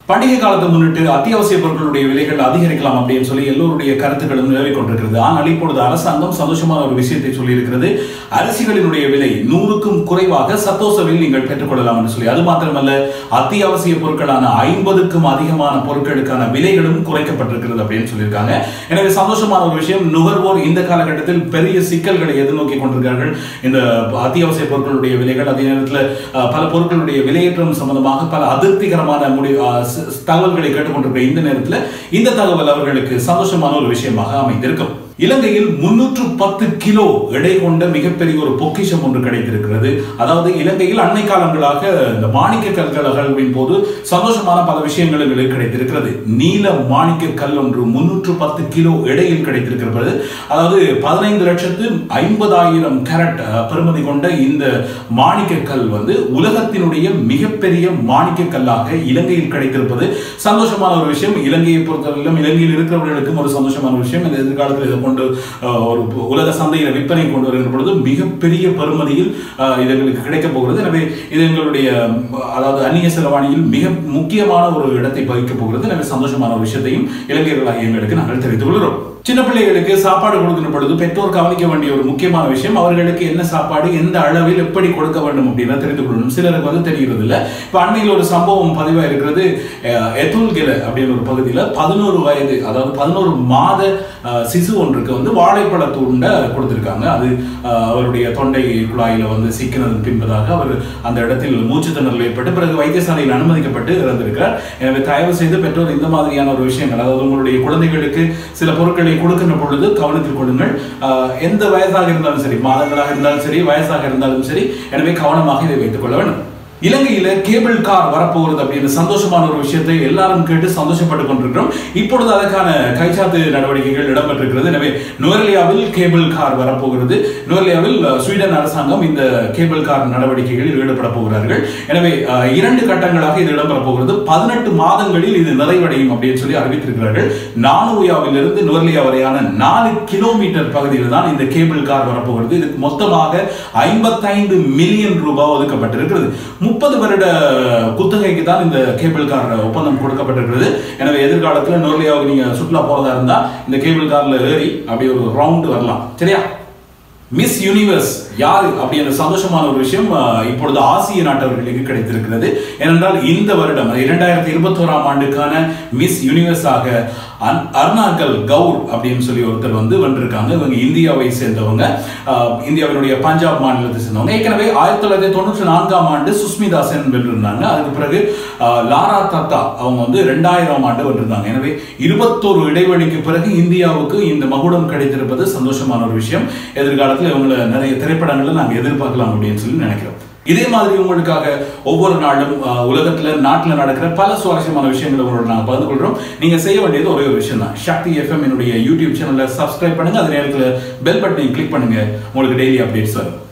பண்டிகை காலத்தை முன்னிட்டு அத்தியாவசிய பொருட்களுடைய விலைகள் அதிகரிக்கலாம் அப்படின்னு சொல்லி எல்லோருடைய கருத்துக்களும் நிலவிக் கொண்டிருக்கிறது ஆனால் இப்பொழுது அரசாங்கம் சந்தோஷமான ஒரு விஷயத்தை சொல்லியிருக்கிறது அரிசிகளினுடைய விலை நூறுக்கும் குறைவாக சத்தோசவில் நீங்கள் பெற்றுக்கொள்ளலாம் என்று சொல்லி அது மாத்திரமல்ல அத்தியாவசிய பொருட்களான ஐம்பதுக்கும் அதிகமான பொருட்களுக்கான விலைகளும் குறைக்கப்பட்டிருக்கிறது அப்படின்னு சொல்லியிருக்காங்க எனவே சந்தோஷமான ஒரு விஷயம் நுகர்வோர் இந்த காலகட்டத்தில் பெரிய சிக்கல்களை எதிர்நோக்கி கொண்டிருக்கிறார்கள் இந்த அத்தியாவசிய பொருட்களுடைய விலைகள் அதே நேரத்தில் அஹ், பல பொருட்களுடைய விலையேற்றம் சம்பந்தமாக பல அதிருப்திகரமான முடி அஹ், ஸ்- ஸ்- தகவல்களை கேட்டுக்கொண்டிருக்கிற இந்த நேரத்தில் இந்த தகவல் அவர்களுக்கு சந்தோஷமான ஒரு விஷயமாக அமைந்திருக்கும் இலங்கையில் முன்னூற்று பத்து கிலோ எடை கொண்ட மிகப்பெரிய ஒரு பொக்கிஷம் ஒன்று கிடைத்திருக்கிறது அதாவது இலங்கையில் அண்மை காலங்களாக இந்த மாணிக்க கற்கள் அகழ்வின் போது சந்தோஷமான பல விஷயங்கள் எங்களுக்கு கிடைத்திருக்கிறது நீல மாணிக்க கல் ஒன்று முன்னூற்று பத்து கிலோ எடையில் கிடைத்திருக்கிறது அதாவது பதினைந்து லட்சத்து ஐம்பதாயிரம் கேரட் அஹ், பெறுமதி கொண்ட இந்த மாணிக்க கல் வந்து உலகத்தினுடைய மிகப்பெரிய மாணிக்க கல்லாக இலங்கையில் கிடைத்திருப்பது சந்தோஷமான ஒரு விஷயம் இலங்கையை பொறுத்தவரையிலும் இலங்கையில் இருக்கிறவர்களுக்கும் ஒரு சந்தோஷமான ஒரு விஷயம் இந்த எதிர்காலத்தில் இதை கொண்டு அஹ், ஒரு பு- உலக சந்தையில விற்பனை கொண்டு வருகிற பொழுது மிகப்பெரிய பெறுமதியில் அஹ், இது எங்களுக்கு கிடைக்க போகிறது எனவே இது எங்களுடைய ம், அதாவது அந்நிய செலவாணியில் மிக முக்கியமான ஒரு இடத்தை வகிக்க போகிறது எனவே சந்தோஷமான ஒரு விஷயத்தையும் இளைஞர்களாகிய எங்களுக்கு நாங்கள் தெரிவித்துக் கொள்கிறோம் சின்ன பிள்ளைகளுக்கு சாப்பாடு கொடுக்கிற பொழுது பெற்றோர் கவனிக்க வேண்டிய ஒரு முக்கியமான விஷயம் அவர்களுக்கு என்ன சாப்பாடு எந்த அளவில் எப்படி கொடுக்க வேண்டும் அப்படின்னு தெரிந்து கொள்ளணும் சிலருக்கு வந்து தெரிகிறது இல்ல இப்ப அண்மையில் ஒரு சம்பவம் பதிவா இருக்கிறது அஹ், எத்துல்கில அப்படின்னு ஒரு பகுதியில பதினோரு வயது அதாவது பதினோரு மாத அஹ், சிசு ஒன்றுக்கு வந்து வாழைப்பழ துண்டை கொடுத்திருக்காங்க அது அஹ், அவருடைய தொண்டை குழாயில வந்து சிக்கினதன் பின்பதாக அவர் அந்த இடத்தில் மூச்சு திணறல் ஏற்பட்டு பிறகு வைத்தியசாலையில் அனுமதிக்கப்பட்டு இறந்திருக்கிறார் எனவே தயவு செய்து பெற்றோர் இந்த மாதிரியான ஒரு விஷயங்கள் அதாவது உங்களுடைய குழந்தைகளுக்கு சில பொருட்களை கொடுக்கின்ற பொழுது கவனத்தில் கொள்ளுங்கள் ஆஹ் எந்த வயசாக இருந்தாலும் சரி மாதங்களாக இருந்தாலும் சரி வயசாக இருந்தாலும் சரி எனவே கவனமாக இதை வைத்துக் கொள்ள வேண்டும் இலங்கையில கேபிள் கார் வரப்போகிறது அப்படின்னு சந்தோஷமான ஒரு விஷயத்தை எல்லாரும் கேட்டு சந்தோஷப்பட்டு கொண்டிருக்கிறோம் இப்பொழுது அதற்கான கைச்சாத்து நடவடிக்கைகள் இடம்பெற்றிருக்கிறது எனவே நுவரெலியாவில் கேபிள் கார் வரப்போகிறது நுவரெலியாவில் அஹ், ஸ்வீடன் அரசாங்கம் இந்த கேபிள் கார் நடவடிக்கைகளில் ஈடுபட போகிறார்கள் எனவே அஹ், இரண்டு கட்டங்களாக இது இடம்பெற போகிறது பதினெட்டு மாதங்களில் இது நிறைவடையும் அப்படின்னு சொல்லி அறிவித்திருக்கிறார்கள் நானுயாவிலிருந்து நுவரெலியா வரையான நாலு கிலோமீட்டர் பகுதியில் தான் இந்த கேபிள் கார் வரப்போகிறது இதுக்கு மொத்தமாக ஐம்பத்தைந்து மில்லியன் ரூபாய் ஒதுக்கப்பட்டிருக்கிறது முப்பது வருட குத்தகைக்கு தான் இந்த கேபிள் கார் ஒப்பந்தம் கொடுக்கப்பட்டிருக்கிறது எனவே எதிர்காலத்தில் நுவரெலியாவுக்கு நீங்க சுற்றுலா போறதா இருந்தா இந்த கேபிள் கார்ல ஏறி அப்படியே ஒரு ரவுண்ட் வரலாம் சரியா மிஸ் யூனிவர்ஸ் யாரு அப்படின்ற சந்தோஷமான ஒரு விஷயம் அஹ், இப்பொழுது ஆசிய நாட்டவர்களுக்கு கிடைத்திருக்கிறது ஏனென்றால் இந்த வருடம் இரண்டாயிரத்தி இருபத்தோராம் ஆண்டுக்கான மிஸ் யூனிவர்ஸாக அன்- அருணாகல் கவுர் அப்படின்னு சொல்லி ஒருத்தர் வந்து வந்திருக்காங்க இவங்க இந்தியாவை சேர்ந்தவங்க அஹ், இந்தியாவினுடைய பஞ்சாப் மாநிலத்தை சேர்ந்தவங்க ஏற்கனவே ஆயிரத்தி தொள்ளாயிரத்தி தொண்ணூற்றி நான்காம் ஆண்டு சுஸ்மிதா சென் வென்றிருந்தாங்க அதுக்கு பிறகு அஹ், லாரா தத்தா அவங்க வந்து ரெண்டாயிரம் ஆண்டு வென்றிருந்தாங்க எனவே இருபத்தோரு இடைவெளிக்கு பிறகு இந்தியாவுக்கு இந்த மகுடம் கிடைத்திருப்பது சந்தோஷமான ஒரு விஷயம் எதிர்காலத்தில் இவங்களை நிறைய திரைப்படங்களை நாங்கள் எதிர்பார்க்கலாம் அப்படின்னு சொல்லி நினைக்கிறோம் இதே மாதிரி உங்களுக்காக ஒவ்வொரு நாளும் அஹ், உலகத்துல நாட்டுல நடக்கிற பல சுவாரஸ்யமான விஷயங்களை உங்களோட நாங்கள் பகிர்ந்து கொள்றோம் நீங்க செய்ய வேண்டியது ஒரே ஒரு விஷயம் தான் சக்தி எஃப்எம் என்னுடைய யூடியூப் சேனலை சப்ஸ்கிரைப் பண்ணுங்க அதே நேரத்தில் பெல் பட்டனை கிளிக் பண்ணுங்க உங்களுக்கு டெய்லி அப்டேட்ஸ் வரும்